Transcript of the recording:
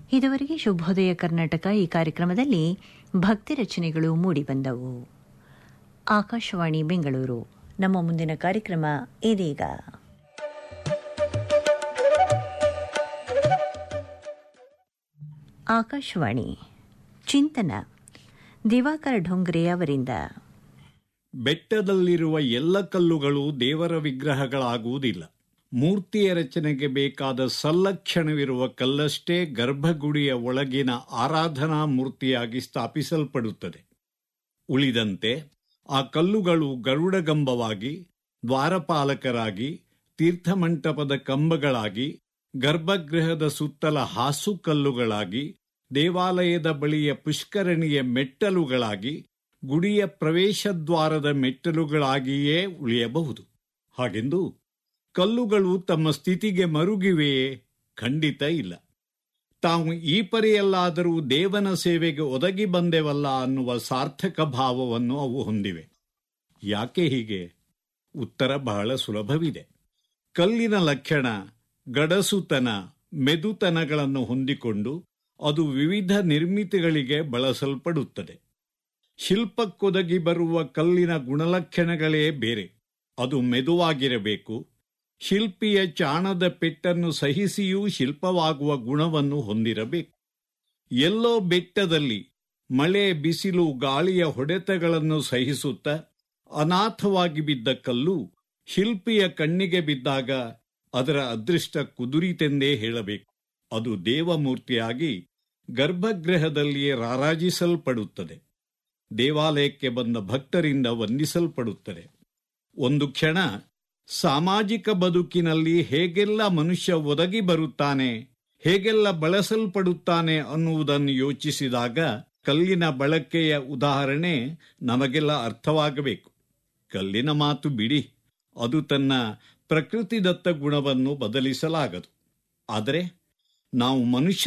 ಇದುವರೆಗೆ ಶುಭೋದಯ ಕರ್ನಾಟಕ ಈ ಕಾರ್ಯಕ್ರಮದಲ್ಲಿ ಭಕ್ತಿ ರಚನೆಗಳು ಮೂಡಿಬಂದವು ಆಕಾಶವಾಣಿ ಬೆಂಗಳೂರು ನಮ್ಮ ಮುಂದಿನ ಕಾರ್ಯಕ್ರಮ ಇದೀಗ ಆಕಾಶವಾಣಿ ಚಿಂತನ ದಿವಾಕರ ಢೊಂಗ್ರೆ ಅವರಿಂದ ಬೆಟ್ಟದಲ್ಲಿರುವ ಎಲ್ಲ ಕಲ್ಲುಗಳು ದೇವರ ವಿಗ್ರಹಗಳಾಗುವುದಿಲ್ಲ ಮೂರ್ತಿಯ ರಚನೆಗೆ ಬೇಕಾದ ಸಲ್ಲಕ್ಷಣವಿರುವ ಕಲ್ಲಷ್ಟೇ ಗರ್ಭಗುಡಿಯ ಒಳಗಿನ ಆರಾಧನಾ ಮೂರ್ತಿಯಾಗಿ ಸ್ಥಾಪಿಸಲ್ಪಡುತ್ತದೆ ಉಳಿದಂತೆ ಆ ಕಲ್ಲುಗಳು ಗರುಡಗಂಬವಾಗಿ ದ್ವಾರಪಾಲಕರಾಗಿ ತೀರ್ಥಮಂಟಪದ ಕಂಬಗಳಾಗಿ ಗರ್ಭಗೃಹದ ಸುತ್ತಲ ಹಾಸು ಕಲ್ಲುಗಳಾಗಿ ದೇವಾಲಯದ ಬಳಿಯ ಪುಷ್ಕರಣಿಯ ಮೆಟ್ಟಲುಗಳಾಗಿ ಗುಡಿಯ ಪ್ರವೇಶದ್ವಾರದ ಮೆಟ್ಟಲುಗಳಾಗಿಯೇ ಉಳಿಯಬಹುದು ಹಾಗೆಂದು ಕಲ್ಲುಗಳು ತಮ್ಮ ಸ್ಥಿತಿಗೆ ಮರುಗಿವೆಯೇ ಖಂಡಿತ ಇಲ್ಲ ತಾವು ಈ ಪರಿಯಲ್ಲಾದರೂ ದೇವನ ಸೇವೆಗೆ ಒದಗಿ ಬಂದೆವಲ್ಲ ಅನ್ನುವ ಸಾರ್ಥಕ ಭಾವವನ್ನು ಅವು ಹೊಂದಿವೆ ಯಾಕೆ ಹೀಗೆ ಉತ್ತರ ಬಹಳ ಸುಲಭವಿದೆ ಕಲ್ಲಿನ ಲಕ್ಷಣ ಗಡಸುತನ ಮೆದುತನಗಳನ್ನು ಹೊಂದಿಕೊಂಡು ಅದು ವಿವಿಧ ನಿರ್ಮಿತಿಗಳಿಗೆ ಬಳಸಲ್ಪಡುತ್ತದೆ ಶಿಲ್ಪಕ್ಕೊದಗಿ ಬರುವ ಕಲ್ಲಿನ ಗುಣಲಕ್ಷಣಗಳೇ ಬೇರೆ ಅದು ಮೆದುವಾಗಿರಬೇಕು ಶಿಲ್ಪಿಯ ಚಾಣದ ಪೆಟ್ಟನ್ನು ಸಹಿಸಿಯೂ ಶಿಲ್ಪವಾಗುವ ಗುಣವನ್ನು ಹೊಂದಿರಬೇಕು ಎಲ್ಲೋ ಬೆಟ್ಟದಲ್ಲಿ ಮಳೆ ಬಿಸಿಲು ಗಾಳಿಯ ಹೊಡೆತಗಳನ್ನು ಸಹಿಸುತ್ತ ಅನಾಥವಾಗಿ ಬಿದ್ದ ಕಲ್ಲು ಶಿಲ್ಪಿಯ ಕಣ್ಣಿಗೆ ಬಿದ್ದಾಗ ಅದರ ಅದೃಷ್ಟ ಕುದುರಿತೆಂದೇ ಹೇಳಬೇಕು ಅದು ದೇವಮೂರ್ತಿಯಾಗಿ ಗರ್ಭಗೃಹದಲ್ಲಿಯೇ ರಾರಾಜಿಸಲ್ಪಡುತ್ತದೆ ದೇವಾಲಯಕ್ಕೆ ಬಂದ ಭಕ್ತರಿಂದ ವಂದಿಸಲ್ಪಡುತ್ತದೆ ಒಂದು ಕ್ಷಣ ಸಾಮಾಜಿಕ ಬದುಕಿನಲ್ಲಿ ಹೇಗೆಲ್ಲ ಮನುಷ್ಯ ಒದಗಿ ಬರುತ್ತಾನೆ ಹೇಗೆಲ್ಲ ಬಳಸಲ್ಪಡುತ್ತಾನೆ ಅನ್ನುವುದನ್ನು ಯೋಚಿಸಿದಾಗ ಕಲ್ಲಿನ ಬಳಕೆಯ ಉದಾಹರಣೆ ನಮಗೆಲ್ಲ ಅರ್ಥವಾಗಬೇಕು ಕಲ್ಲಿನ ಮಾತು ಬಿಡಿ ಅದು ತನ್ನ ಪ್ರಕೃತಿದತ್ತ ಗುಣವನ್ನು ಬದಲಿಸಲಾಗದು ಆದರೆ ನಾವು ಮನುಷ್ಯ